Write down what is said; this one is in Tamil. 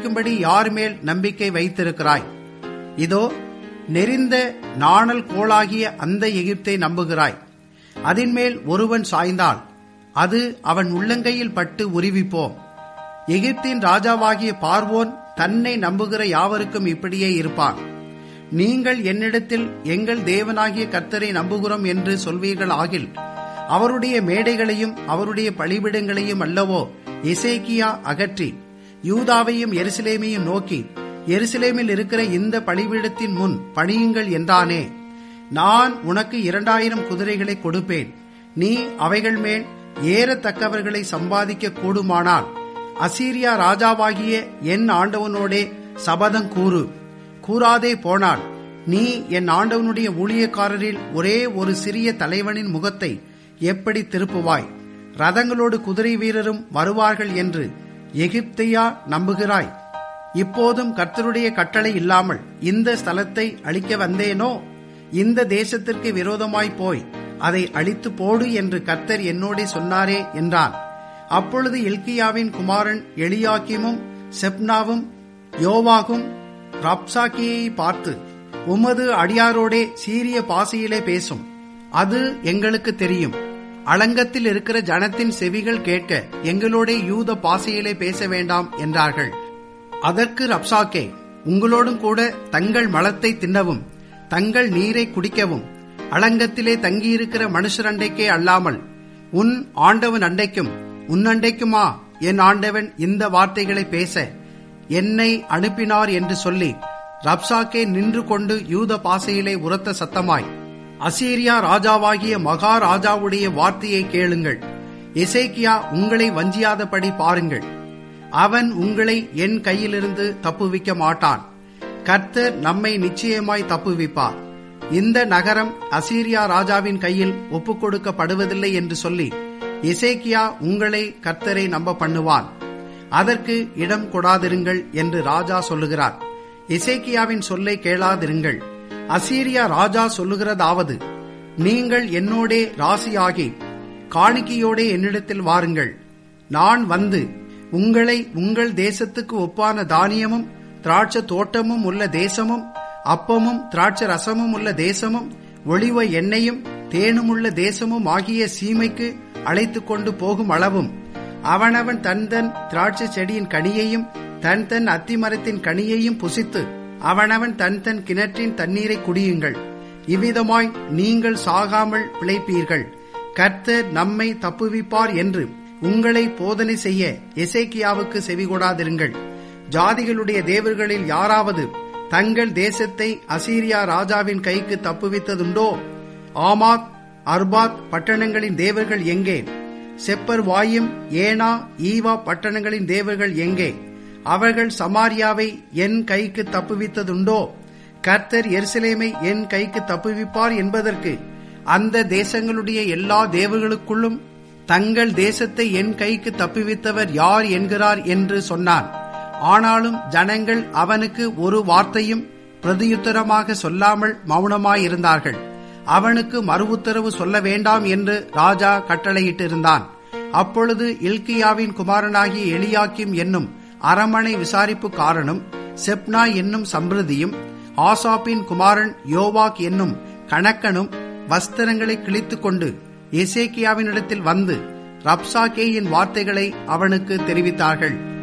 ரட்சிக்கும்படி யார் மேல் நம்பிக்கை வைத்திருக்கிறாய் இதோ நெறிந்த நாணல் கோளாகிய அந்த எகிப்தை நம்புகிறாய் அதின்மேல் ஒருவன் சாய்ந்தால் அது அவன் உள்ளங்கையில் பட்டு உருவிப்போம் எகிப்தின் ராஜாவாகிய பார்வோன் தன்னை நம்புகிற யாவருக்கும் இப்படியே இருப்பான் நீங்கள் என்னிடத்தில் எங்கள் தேவனாகிய கர்த்தரை நம்புகிறோம் என்று சொல்வீர்கள் ஆகில் அவருடைய மேடைகளையும் அவருடைய பலிபிடங்களையும் அல்லவோ எசேக்கியா அகற்றி யூதாவையும் எருசலேமையும் நோக்கி எருசலேமில் இருக்கிற இந்த பலிபீடத்தின் முன் பணியுங்கள் என்றானே நான் உனக்கு இரண்டாயிரம் குதிரைகளை கொடுப்பேன் நீ அவைகள் மேல் ஏறத்தக்கவர்களை சம்பாதிக்க கூடுமானால் அசீரியா ராஜாவாகிய என் ஆண்டவனோடே சபதம் கூறு கூறாதே போனால் நீ என் ஆண்டவனுடைய ஊழியக்காரரில் ஒரே ஒரு சிறிய தலைவனின் முகத்தை எப்படி திருப்புவாய் ரதங்களோடு குதிரை வீரரும் வருவார்கள் என்று எகிப்தையா நம்புகிறாய் இப்போதும் கர்த்தருடைய கட்டளை இல்லாமல் இந்த ஸ்தலத்தை அழிக்க வந்தேனோ இந்த தேசத்திற்கு விரோதமாய் போய் அதை அழித்து போடு என்று கர்த்தர் என்னோடே சொன்னாரே என்றான் அப்பொழுது எல்கியாவின் குமாரன் எலியாக்கிமும் செப்னாவும் யோவாகும் ரப்சாக்கியை பார்த்து உமது அடியாரோடே சீரிய பாசையிலே பேசும் அது எங்களுக்கு தெரியும் அலங்கத்தில் இருக்கிற ஜனத்தின் செவிகள் கேட்க எங்களோட யூத பாசையிலே பேச வேண்டாம் என்றார்கள் அதற்கு ரப்சாக்கே உங்களோடும் கூட தங்கள் மலத்தை தின்னவும் தங்கள் நீரை குடிக்கவும் அலங்கத்திலே தங்கியிருக்கிற மனுஷரண்டைக்கே அல்லாமல் உன் ஆண்டவன் அண்டைக்கும் உன் அண்டைக்குமா என் ஆண்டவன் இந்த வார்த்தைகளை பேச என்னை அனுப்பினார் என்று சொல்லி ரப்சாக்கே நின்று கொண்டு யூத பாசையிலே உரத்த சத்தமாய் அசீரியா ராஜாவாகிய மகா ராஜாவுடைய வார்த்தையை கேளுங்கள் எசேக்கியா உங்களை வஞ்சியாதபடி பாருங்கள் அவன் உங்களை என் கையிலிருந்து தப்புவிக்க மாட்டான் கர்த்தர் நம்மை நிச்சயமாய் தப்புவிப்பார் இந்த நகரம் அசீரியா ராஜாவின் கையில் ஒப்புக் கொடுக்கப்படுவதில்லை என்று சொல்லி எசேக்கியா உங்களை கர்த்தரை நம்ப பண்ணுவான் அதற்கு இடம் கொடாதிருங்கள் என்று ராஜா சொல்லுகிறார் எசேக்கியாவின் சொல்லை கேளாதிருங்கள் அசீரியா ராஜா சொல்லுகிறதாவது நீங்கள் என்னோடே ராசியாகி காணிக்கையோடே என்னிடத்தில் வாருங்கள் நான் வந்து உங்களை உங்கள் தேசத்துக்கு ஒப்பான தானியமும் திராட்சை தோட்டமும் உள்ள தேசமும் அப்பமும் திராட்சை ரசமும் உள்ள தேசமும் ஒளிவ எண்ணெயும் தேனுமுள்ள தேசமும் ஆகிய சீமைக்கு அழைத்து கொண்டு போகும் அளவும் அவனவன் தன் தன் திராட்சை செடியின் கனியையும் தன் தன் அத்திமரத்தின் கனியையும் புசித்து அவனவன் தன் தன் கிணற்றின் தண்ணீரை குடியுங்கள் இவ்விதமாய் நீங்கள் சாகாமல் பிழைப்பீர்கள் கர்த்தர் நம்மை தப்புவிப்பார் என்று உங்களை போதனை செய்ய எசேக்கியாவுக்கு செவிகொடாதிருங்கள் ஜாதிகளுடைய தேவர்களில் யாராவது தங்கள் தேசத்தை அசீரியா ராஜாவின் கைக்கு தப்புவித்ததுண்டோ ஆமாத் அர்பாத் பட்டணங்களின் தேவர்கள் எங்கே செப்பர் வாயும் ஏனா ஈவா பட்டணங்களின் தேவர்கள் எங்கே அவர்கள் சமாரியாவை என் கைக்கு தப்புவித்ததுண்டோ கர்த்தர் எருசலேமை என் கைக்கு தப்புவிப்பார் என்பதற்கு அந்த தேசங்களுடைய எல்லா தேவர்களுக்குள்ளும் தங்கள் தேசத்தை என் கைக்கு தப்புவித்தவர் யார் என்கிறார் என்று சொன்னான் ஆனாலும் ஜனங்கள் அவனுக்கு ஒரு வார்த்தையும் பிரதியுத்தரமாக சொல்லாமல் மௌனமாயிருந்தார்கள் அவனுக்கு மறு உத்தரவு சொல்ல வேண்டாம் என்று ராஜா கட்டளையிட்டிருந்தான் அப்பொழுது இல்கியாவின் குமாரனாகிய எலியாக்கிம் என்னும் அரமனை விசாரிப்புக்காரனும் செப்னா என்னும் சம்பிரதியும் ஆசாப்பின் குமாரன் யோவாக் என்னும் கணக்கனும் வஸ்திரங்களை கிழித்துக் கொண்டு எசேக்கியாவினிடத்தில் வந்து ரப்சாக்கேயின் வார்த்தைகளை அவனுக்கு தெரிவித்தார்கள்